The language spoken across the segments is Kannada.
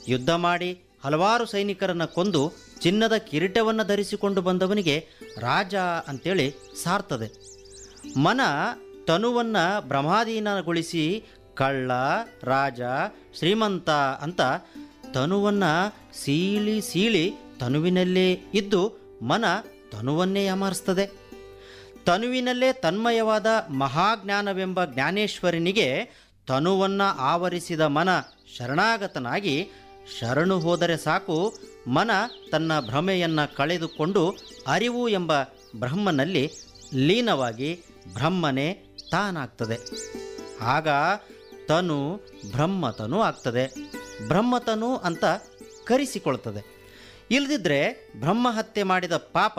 ಯುದ್ಧ ಮಾಡಿ ಹಲವಾರು ಸೈನಿಕರನ್ನು ಕೊಂದು ಚಿನ್ನದ ಕಿರೀಟವನ್ನು ಧರಿಸಿಕೊಂಡು ಬಂದವನಿಗೆ ರಾಜ ಅಂತೇಳಿ ಸಾರ್ತದೆ ಮನ ತನುವನ್ನು ಭ್ರಮಾಧೀನಗೊಳಿಸಿ ಕಳ್ಳ ರಾಜ ಶ್ರೀಮಂತ ಅಂತ ತನುವನ್ನು ಸೀಳಿ ಸೀಳಿ ತನುವಿನಲ್ಲೇ ಇದ್ದು ಮನ ತನುವನ್ನೇ ಯಾಮಾರಿಸ್ತದೆ ತನುವಿನಲ್ಲೇ ತನ್ಮಯವಾದ ಮಹಾಜ್ಞಾನವೆಂಬ ಜ್ಞಾನೇಶ್ವರನಿಗೆ ತನುವನ್ನು ಆವರಿಸಿದ ಮನ ಶರಣಾಗತನಾಗಿ ಶರಣು ಹೋದರೆ ಸಾಕು ಮನ ತನ್ನ ಭ್ರಮೆಯನ್ನು ಕಳೆದುಕೊಂಡು ಅರಿವು ಎಂಬ ಬ್ರಹ್ಮನಲ್ಲಿ ಲೀನವಾಗಿ ಬ್ರಹ್ಮನೇ ತಾನಾಗ್ತದೆ ಆಗ ತನು ಬ್ರಹ್ಮತನು ಆಗ್ತದೆ ಬ್ರಹ್ಮತನು ಅಂತ ಕರೆಸಿಕೊಳ್ತದೆ ಇಲ್ಲದಿದ್ದರೆ ಬ್ರಹ್ಮ ಹತ್ಯೆ ಮಾಡಿದ ಪಾಪ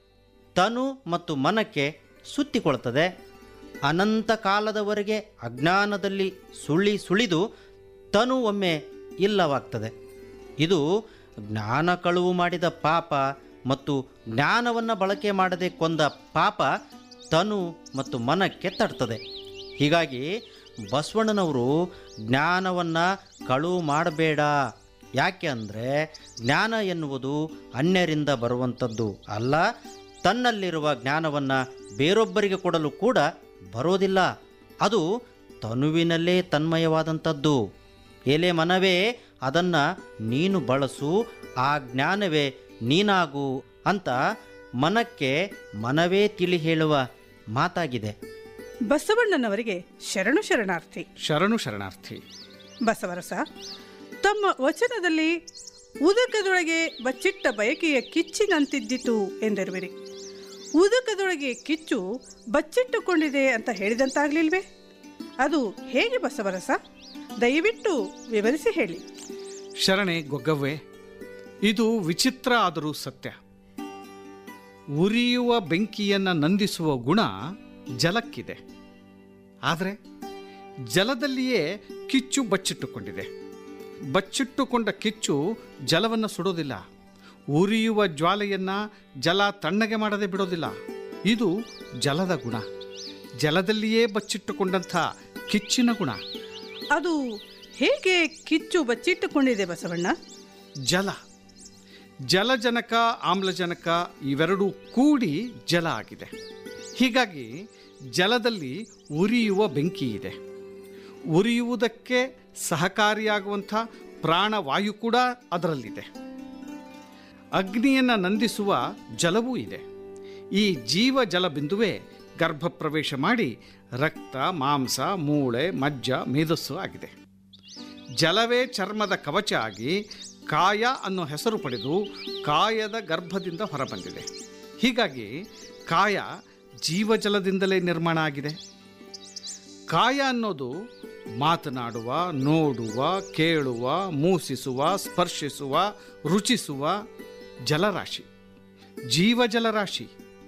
ತನು ಮತ್ತು ಮನಕ್ಕೆ ಸುತ್ತಿಕೊಳ್ತದೆ ಅನಂತ ಕಾಲದವರೆಗೆ ಅಜ್ಞಾನದಲ್ಲಿ ಸುಳ್ಳಿ ಸುಳಿದು ತನು ಒಮ್ಮೆ ಇಲ್ಲವಾಗ್ತದೆ ಇದು ಜ್ಞಾನ ಕಳುವು ಮಾಡಿದ ಪಾಪ ಮತ್ತು ಜ್ಞಾನವನ್ನು ಬಳಕೆ ಮಾಡದೆ ಕೊಂದ ಪಾಪ ತನು ಮತ್ತು ಮನಕ್ಕೆ ತಡ್ತದೆ ಹೀಗಾಗಿ ಬಸವಣ್ಣನವರು ಜ್ಞಾನವನ್ನು ಕಳುವು ಮಾಡಬೇಡ ಯಾಕೆ ಅಂದರೆ ಜ್ಞಾನ ಎನ್ನುವುದು ಅನ್ಯರಿಂದ ಬರುವಂಥದ್ದು ಅಲ್ಲ ತನ್ನಲ್ಲಿರುವ ಜ್ಞಾನವನ್ನು ಬೇರೊಬ್ಬರಿಗೆ ಕೊಡಲು ಕೂಡ ಬರೋದಿಲ್ಲ ಅದು ತನುವಿನಲ್ಲೇ ತನ್ಮಯವಾದಂಥದ್ದು ಎಲೆ ಮನವೇ ಅದನ್ನು ನೀನು ಬಳಸು ಆ ಜ್ಞಾನವೇ ನೀನಾಗು ಅಂತ ಮನಕ್ಕೆ ಮನವೇ ತಿಳಿ ಹೇಳುವ ಮಾತಾಗಿದೆ ಬಸವಣ್ಣನವರಿಗೆ ಶರಣು ಶರಣಾರ್ಥಿ ಶರಣು ಶರಣಾರ್ಥಿ ಬಸವರಸ ತಮ್ಮ ವಚನದಲ್ಲಿ ಉದಕದೊಳಗೆ ಬಚ್ಚಿಟ್ಟ ಬಯಕೆಯ ಕಿಚ್ಚಿನಂತಿದ್ದಿತು ಎಂದಿರುವಿರಿ ಉದಕದೊಳಗೆ ಕಿಚ್ಚು ಬಚ್ಚಿಟ್ಟುಕೊಂಡಿದೆ ಅಂತ ಹೇಳಿದಂತಾಗ್ಲಿಲ್ವೇ ಅದು ಹೇಗೆ ಬಸವರಸ ದಯವಿಟ್ಟು ವಿವರಿಸಿ ಹೇಳಿ ಶರಣೆ ಗೊಗ್ಗವ್ವೆ ಇದು ವಿಚಿತ್ರ ಆದರೂ ಸತ್ಯ ಉರಿಯುವ ಬೆಂಕಿಯನ್ನು ನಂದಿಸುವ ಗುಣ ಜಲಕ್ಕಿದೆ ಆದರೆ ಜಲದಲ್ಲಿಯೇ ಕಿಚ್ಚು ಬಚ್ಚಿಟ್ಟುಕೊಂಡಿದೆ ಬಚ್ಚಿಟ್ಟುಕೊಂಡ ಕಿಚ್ಚು ಜಲವನ್ನು ಸುಡೋದಿಲ್ಲ ಉರಿಯುವ ಜ್ವಾಲೆಯನ್ನು ಜಲ ತಣ್ಣಗೆ ಮಾಡದೆ ಬಿಡೋದಿಲ್ಲ ಇದು ಜಲದ ಗುಣ ಜಲದಲ್ಲಿಯೇ ಬಚ್ಚಿಟ್ಟುಕೊಂಡಂಥ ಕಿಚ್ಚಿನ ಗುಣ ಅದು ಹೇಗೆ ಕಿಚ್ಚು ಬಚ್ಚಿಟ್ಟುಕೊಂಡಿದೆ ಬಸವಣ್ಣ ಜಲ ಜಲಜನಕ ಆಮ್ಲಜನಕ ಇವೆರಡೂ ಕೂಡಿ ಜಲ ಆಗಿದೆ ಹೀಗಾಗಿ ಜಲದಲ್ಲಿ ಉರಿಯುವ ಬೆಂಕಿ ಇದೆ ಉರಿಯುವುದಕ್ಕೆ ಸಹಕಾರಿಯಾಗುವಂಥ ಪ್ರಾಣವಾಯು ಕೂಡ ಅದರಲ್ಲಿದೆ ಅಗ್ನಿಯನ್ನು ನಂದಿಸುವ ಜಲವೂ ಇದೆ ಈ ಜೀವ ಜಲ ಬಿಂದುವೇ ಗರ್ಭ ಪ್ರವೇಶ ಮಾಡಿ ರಕ್ತ ಮಾಂಸ ಮೂಳೆ ಮಜ್ಜ ಮೇಧಸ್ಸು ಆಗಿದೆ ಜಲವೇ ಚರ್ಮದ ಕವಚ ಆಗಿ ಕಾಯ ಅನ್ನೋ ಹೆಸರು ಪಡೆದು ಕಾಯದ ಗರ್ಭದಿಂದ ಹೊರಬಂದಿದೆ ಹೀಗಾಗಿ ಕಾಯ ಜೀವಜಲದಿಂದಲೇ ನಿರ್ಮಾಣ ಆಗಿದೆ ಕಾಯ ಅನ್ನೋದು ಮಾತನಾಡುವ ನೋಡುವ ಕೇಳುವ ಮೂಸಿಸುವ ಸ್ಪರ್ಶಿಸುವ ರುಚಿಸುವ ಜಲರಾಶಿ ಜೀವಜಲರಾಶಿ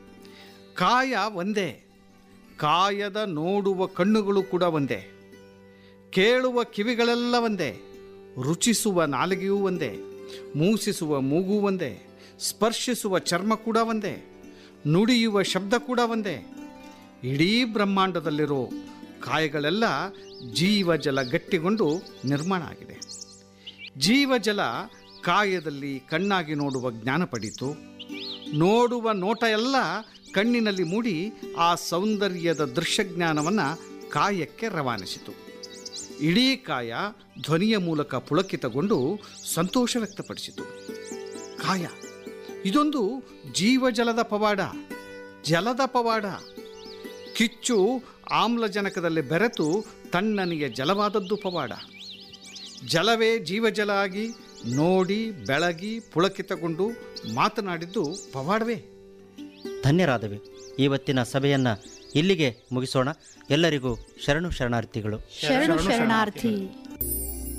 ಕಾಯ ಒಂದೇ ಕಾಯದ ನೋಡುವ ಕಣ್ಣುಗಳು ಕೂಡ ಒಂದೇ ಕೇಳುವ ಕಿವಿಗಳೆಲ್ಲ ಒಂದೇ ರುಚಿಸುವ ನಾಲಿಗೆಯೂ ಒಂದೇ ಮೂಸಿಸುವ ಮೂಗು ಒಂದೇ ಸ್ಪರ್ಶಿಸುವ ಚರ್ಮ ಕೂಡ ಒಂದೇ ನುಡಿಯುವ ಶಬ್ದ ಕೂಡ ಒಂದೇ ಇಡೀ ಬ್ರಹ್ಮಾಂಡದಲ್ಲಿರೋ ಕಾಯಗಳೆಲ್ಲ ಜೀವಜಲ ಗಟ್ಟಿಗೊಂಡು ನಿರ್ಮಾಣ ಆಗಿದೆ ಜೀವಜಲ ಕಾಯದಲ್ಲಿ ಕಣ್ಣಾಗಿ ನೋಡುವ ಜ್ಞಾನ ಪಡೀತು ನೋಡುವ ನೋಟ ಎಲ್ಲ ಕಣ್ಣಿನಲ್ಲಿ ಮೂಡಿ ಆ ಸೌಂದರ್ಯದ ದೃಶ್ಯಜ್ಞಾನವನ್ನು ಕಾಯಕ್ಕೆ ರವಾನಿಸಿತು ಇಡೀ ಕಾಯ ಧ್ವನಿಯ ಮೂಲಕ ಪುಳಕಿತಗೊಂಡು ಸಂತೋಷ ವ್ಯಕ್ತಪಡಿಸಿತು ಕಾಯ ಇದೊಂದು ಜೀವಜಲದ ಪವಾಡ ಜಲದ ಪವಾಡ ಕಿಚ್ಚು ಆಮ್ಲಜನಕದಲ್ಲಿ ಬೆರೆತು ತಣ್ಣನೆಯ ಜಲವಾದದ್ದು ಪವಾಡ ಜಲವೇ ಜೀವಜಲ ಆಗಿ ನೋಡಿ ಬೆಳಗಿ ಪುಳಕಿತಗೊಂಡು ಮಾತನಾಡಿದ್ದು ಪವಾಡವೇ ಧನ್ಯರಾದವಿ ಇವತ್ತಿನ ಸಭೆಯನ್ನು ಇಲ್ಲಿಗೆ ಮುಗಿಸೋಣ ಎಲ್ಲರಿಗೂ ಶರಣು ಶರಣಾರ್ಥಿಗಳು ಶರಣು ಶರಣಾರ್ಥಿ